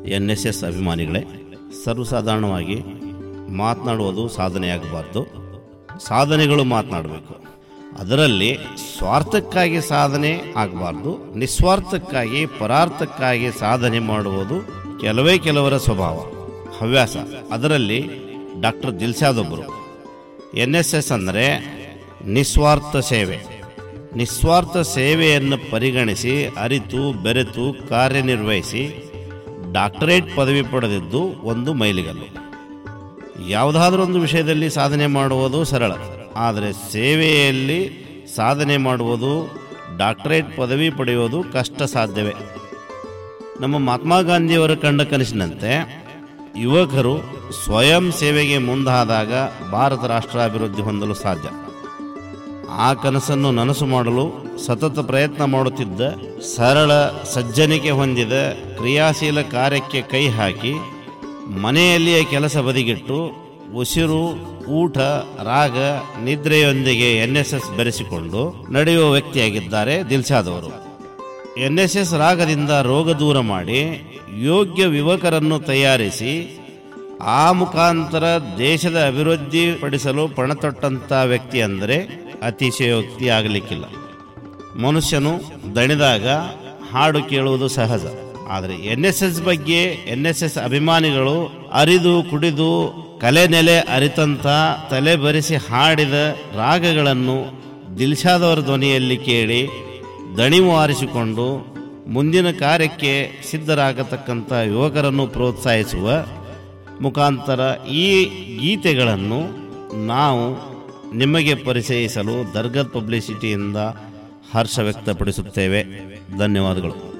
N S S ಅಭಿಮಾನಿಗಳೇ ಸರ್ವಸಾಧಾರಣವಾಗಿ ಮಾತನಾಡುವುದು ಸಾಧನೆಯಾಗಬಾರ್ದು ಸಾಧನೆಗಳು ಮಾತನಾಡಬೇಕು ಅದರಲ್ಲಿ ಸ್ವಾರ್ಥಕ್ಕಾಗಿ ಸಾಧನೆ ಆಗಬಾರ್ದು ನಿಸ್ವಾರ್ಥಕ್ಕಾಗಿ ಪರಾರ್ಥಕ್ಕಾಗಿ ಸಾಧನೆ ಮಾಡುವುದು ಕೆಲವೇ ಕೆಲವರ ಸ್ವಭಾವ ಹವ್ಯಾಸ ಅದರಲ್ಲಿ ಡಾಕ್ಟರ್ ದಿಲ್ಸಾದ್ ಒಬ್ಬರು ಎನ್ ಎಸ್ ಎಸ್ ಅಂದರೆ ನಿಸ್ವಾರ್ಥ ಸೇವೆ ನಿಸ್ವಾರ್ಥ ಸೇವೆಯನ್ನು ಪರಿಗಣಿಸಿ ಅರಿತು ಬೆರೆತು ಕಾರ್ಯನಿರ್ವಹಿಸಿ ಡಾಕ್ಟರೇಟ್ ಪದವಿ ಪಡೆದಿದ್ದು ಒಂದು ಮೈಲಿಗಲ್ಲು ಯಾವುದಾದ್ರೂ ಒಂದು ವಿಷಯದಲ್ಲಿ ಸಾಧನೆ ಮಾಡುವುದು ಸರಳ ಆದರೆ ಸೇವೆಯಲ್ಲಿ ಸಾಧನೆ ಮಾಡುವುದು ಡಾಕ್ಟರೇಟ್ ಪದವಿ ಪಡೆಯುವುದು ಕಷ್ಟ ಸಾಧ್ಯವೇ ನಮ್ಮ ಮಹಾತ್ಮ ಗಾಂಧಿಯವರು ಕಂಡ ಕನಸಿನಂತೆ ಯುವಕರು ಸ್ವಯಂ ಸೇವೆಗೆ ಮುಂದಾದಾಗ ಭಾರತ ರಾಷ್ಟ್ರ ಅಭಿವೃದ್ಧಿ ಹೊಂದಲು ಸಾಧ್ಯ ಆ ಕನಸನ್ನು ನನಸು ಮಾಡಲು ಸತತ ಪ್ರಯತ್ನ ಮಾಡುತ್ತಿದ್ದ ಸರಳ ಸಜ್ಜನಿಕೆ ಹೊಂದಿದ ಕ್ರಿಯಾಶೀಲ ಕಾರ್ಯಕ್ಕೆ ಕೈ ಹಾಕಿ ಮನೆಯಲ್ಲಿಯೇ ಕೆಲಸ ಬದಿಗಿಟ್ಟು ಉಸಿರು ಊಟ ರಾಗ ನಿದ್ರೆಯೊಂದಿಗೆ ಎನ್ ಎಸ್ ಎಸ್ ಬೆರೆಸಿಕೊಂಡು ನಡೆಯುವ ವ್ಯಕ್ತಿಯಾಗಿದ್ದಾರೆ ದಿಲ್ಶಾದ್ ಅವರು ಎನ್ ಎಸ್ ಎಸ್ ರಾಗದಿಂದ ರೋಗ ದೂರ ಮಾಡಿ ಯೋಗ್ಯ ಯುವಕರನ್ನು ತಯಾರಿಸಿ ಆ ಮುಖಾಂತರ ದೇಶದ ಅಭಿವೃದ್ಧಿ ಪಡಿಸಲು ಪಣತೊಟ್ಟಂಥ ವ್ಯಕ್ತಿ ಅಂದರೆ ಅತಿಶಯೋಕ್ತಿ ಆಗಲಿಕ್ಕಿಲ್ಲ ಮನುಷ್ಯನು ದಣಿದಾಗ ಹಾಡು ಕೇಳುವುದು ಸಹಜ ಆದರೆ ಎನ್ ಎಸ್ ಎಸ್ ಬಗ್ಗೆ ಎನ್ ಎಸ್ ಎಸ್ ಅಭಿಮಾನಿಗಳು ಅರಿದು ಕುಡಿದು ಕಲೆ ನೆಲೆ ಅರಿತಂತ ತಲೆ ಬರೆಸಿ ಹಾಡಿದ ರಾಗಗಳನ್ನು ದಿಲ್ಶಾದವರ ಧ್ವನಿಯಲ್ಲಿ ಕೇಳಿ ದಣಿವು ಆರಿಸಿಕೊಂಡು ಮುಂದಿನ ಕಾರ್ಯಕ್ಕೆ ಸಿದ್ಧರಾಗತಕ್ಕಂಥ ಯುವಕರನ್ನು ಪ್ರೋತ್ಸಾಹಿಸುವ ಮುಖಾಂತರ ಈ ಗೀತೆಗಳನ್ನು ನಾವು ನಿಮಗೆ ಪರಿಚಯಿಸಲು ದರ್ಗದ್ ಪಬ್ಲಿಸಿಟಿಯಿಂದ ಹರ್ಷ ವ್ಯಕ್ತಪಡಿಸುತ್ತೇವೆ ಧನ್ಯವಾದಗಳು